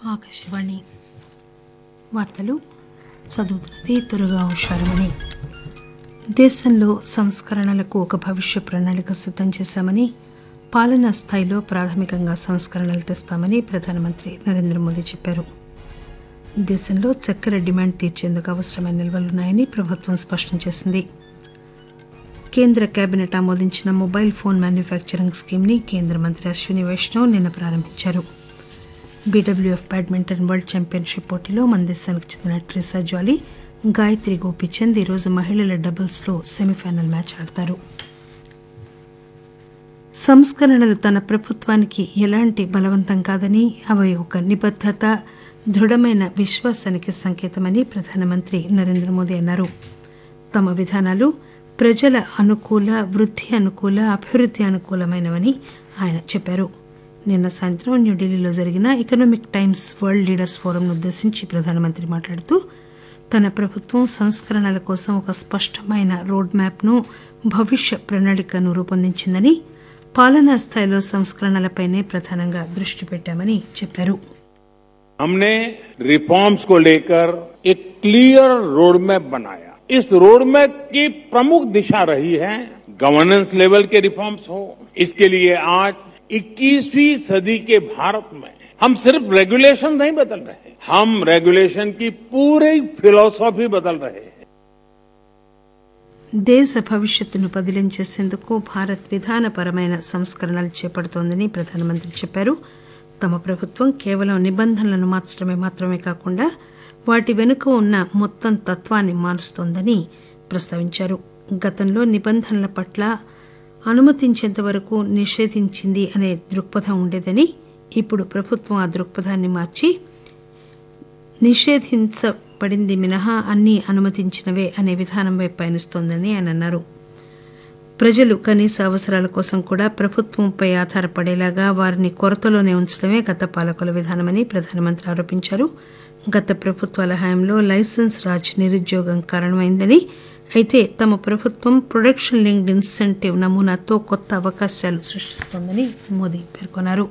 ఆకాశవాణి వార్తలు చదువుతున్నది తురుగా హుషారమని దేశంలో సంస్కరణలకు ఒక భవిష్య ప్రణాళిక సిద్ధం చేశామని పాలనా స్థాయిలో ప్రాథమికంగా సంస్కరణలు తెస్తామని ప్రధానమంత్రి నరేంద్ర మోదీ చెప్పారు దేశంలో చక్కెర డిమాండ్ తీర్చేందుకు అవసరమైన నిల్వలున్నాయని ప్రభుత్వం స్పష్టం చేసింది కేంద్ర కేబినెట్ ఆమోదించిన మొబైల్ ఫోన్ మ్యానుఫ్యాక్చరింగ్ స్కీమ్ని కేంద్ర మంత్రి అశ్విని వైష్ణవ్ నిన్న ప్రారంభించారు బీడబ్ల్యూఎఫ్ బ్యాడ్మింటన్ వరల్డ్ ఛాంపియన్షిప్ పోటీలో మన దేశానికి చెందిన ట్రిసా జాలీ గాయత్రి గోపీచంద్ ఈరోజు మహిళల డబుల్స్లో సెమీఫైనల్ మ్యాచ్ ఆడతారు సంస్కరణలు తన ప్రభుత్వానికి ఎలాంటి బలవంతం కాదని అవి ఒక నిబద్ధత దృఢమైన విశ్వాసానికి సంకేతమని ప్రధానమంత్రి నరేంద్ర మోదీ అన్నారు తమ విధానాలు ప్రజల అనుకూల వృద్ధి అనుకూల అభివృద్ధి అనుకూలమైనవని ఆయన చెప్పారు నిన్న సాయంత్రం న్యూఢిల్లీలో జరిగిన ఎకనామిక్ టైమ్స్ వరల్డ్ లీడర్స్ ఫోరంను ఉద్దేశించి ప్రధానమంత్రి మాట్లాడుతూ తన ప్రభుత్వం సంస్కరణల కోసం ఒక స్పష్టమైన రోడ్ మ్యాప్ను భవిష్య ప్రణాళికను రూపొందించిందని పాలనా స్థాయిలో సంస్కరణలపైనే ప్రధానంగా దృష్టి పెట్టామని చెప్పారు हमने रिफॉर्म्स को लेकर एक क्लियर रोड मैप बनाया इस रोड मैप की प्रमुख दिशा रही है गवर्नेंस लेवल के रिफॉर्म्स हो इसके लिए आज 21वीं सदी के भारत में हम सिर्फ रेगुलेशन नहीं बदल रहे हम रेगुलेशन की पूरी फिलोसॉफी बदल रहे हैं దేశ భవిష్యత్తును పదిలం చేసేందుకు భారత్ విధానపరమైన సంస్కరణలు చేపడుతోందని ప్రధానమంత్రి చెప్పారు తమ ప్రభుత్వం కేవలం నిబంధనలను మార్చడమే మాత్రమే కాకుండా వాటి వెనుక ఉన్న మొత్తం తత్వాన్ని మారుస్తోందని ప్రస్తావించారు గతంలో నిబంధనల పట్ల అనుమతించేంత వరకు నిషేధించింది అనే దృక్పథం ఉండేదని ఇప్పుడు ప్రభుత్వం ఆ దృక్పథాన్ని మార్చి నిషేధించబడింది మినహా అన్ని అనుమతించినవే అనే విధానం వైపు పయనిస్తోందని ఆయన అన్నారు ప్రజలు కనీస అవసరాల కోసం కూడా ప్రభుత్వంపై ఆధారపడేలాగా వారిని కొరతలోనే ఉంచడమే గత పాలకుల విధానమని ప్రధానమంత్రి ఆరోపించారు గత ప్రభుత్వాల హయాంలో లైసెన్స్ రాజ్ నిరుద్యోగం కారణమైందని అయితే తమ ప్రభుత్వం ప్రొడక్షన్ లింక్డ్ ఇన్సెంటివ్ నమూనాతో కొత్త అవకాశాలు సృష్టిస్తోందని మోదీ పేర్కొన్నారు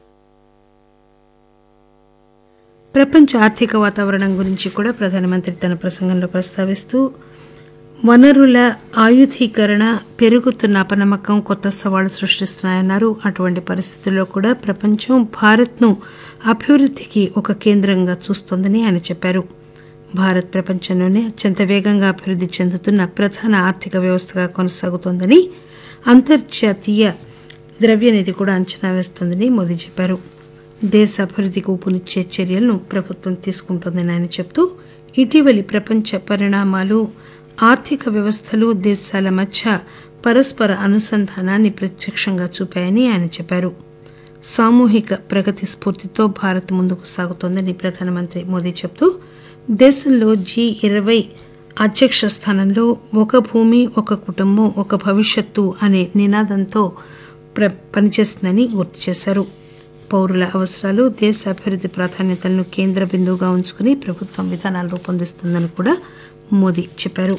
ప్రపంచ ఆర్థిక వాతావరణం గురించి కూడా ప్రధానమంత్రి తన ప్రసంగంలో ప్రస్తావిస్తూ వనరుల ఆయుధీకరణ పెరుగుతున్న అపనమ్మకం కొత్త సవాళ్లు సృష్టిస్తున్నాయన్నారు అటువంటి పరిస్థితుల్లో కూడా ప్రపంచం భారత్ను అభివృద్ధికి ఒక కేంద్రంగా చూస్తోందని ఆయన చెప్పారు భారత్ ప్రపంచంలోనే అత్యంత వేగంగా అభివృద్ధి చెందుతున్న ప్రధాన ఆర్థిక వ్యవస్థగా కొనసాగుతోందని అంతర్జాతీయ ద్రవ్యనిధి కూడా అంచనా వేస్తోందని మోదీ చెప్పారు దేశ అభివృద్ధికి ఊపునిచ్చే చర్యలను ప్రభుత్వం తీసుకుంటోందని ఆయన చెబుతూ ఇటీవలి ప్రపంచ పరిణామాలు ఆర్థిక వ్యవస్థలు దేశాల మధ్య పరస్పర అనుసంధానాన్ని ప్రత్యక్షంగా చూపాయని ఆయన చెప్పారు సామూహిక ప్రగతి స్ఫూర్తితో భారత్ ముందుకు సాగుతోందని ప్రధానమంత్రి మోదీ చెబుతూ దేశంలో జీ ఇరవై అధ్యక్ష స్థానంలో ఒక భూమి ఒక కుటుంబం ఒక భవిష్యత్తు అనే నినాదంతో ప్ర పనిచేస్తుందని గుర్తు చేశారు పౌరుల అవసరాలు దేశ అభివృద్ధి ప్రాధాన్యతలను కేంద్ర బిందువుగా ఉంచుకుని ప్రభుత్వం విధానాలు రూపొందిస్తుందని కూడా మోదీ చెప్పారు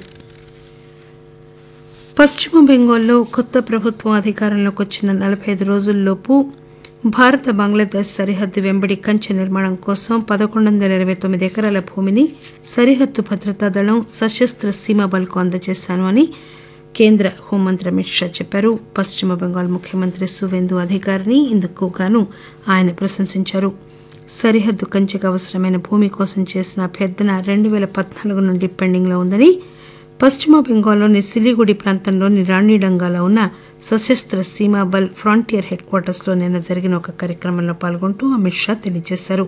పశ్చిమ బెంగాల్లో కొత్త ప్రభుత్వం అధికారంలోకి వచ్చిన నలభై ఐదు రోజుల్లోపు భారత బంగ్లాదేశ్ సరిహద్దు వెంబడి కంచె నిర్మాణం కోసం పదకొండు వందల ఇరవై తొమ్మిది ఎకరాల భూమిని సరిహద్దు భద్రతా దళం సశస్త్ర సీమా బల్కు అందజేశాను అని కేంద్ర హోంమంత్రి అమిత్ షా చెప్పారు పశ్చిమ బెంగాల్ ముఖ్యమంత్రి సువేందు అధికారిని ఇందుకు గాను ఆయన ప్రశంసించారు సరిహద్దు కంచెకు అవసరమైన భూమి కోసం చేసిన అభ్యర్థన రెండు వేల పద్నాలుగు నుండి పెండింగ్లో ఉందని పశ్చిమ బెంగాల్లోని సిలిగుడి ప్రాంతంలోని రాణిడంగాలో ఉన్న సశస్త్ర సీమా బల్ ఫ్రాంటియర్ హెడ్ క్వార్టర్స్లో నిన్న జరిగిన ఒక కార్యక్రమంలో పాల్గొంటూ అమిత్ షా తెలియజేశారు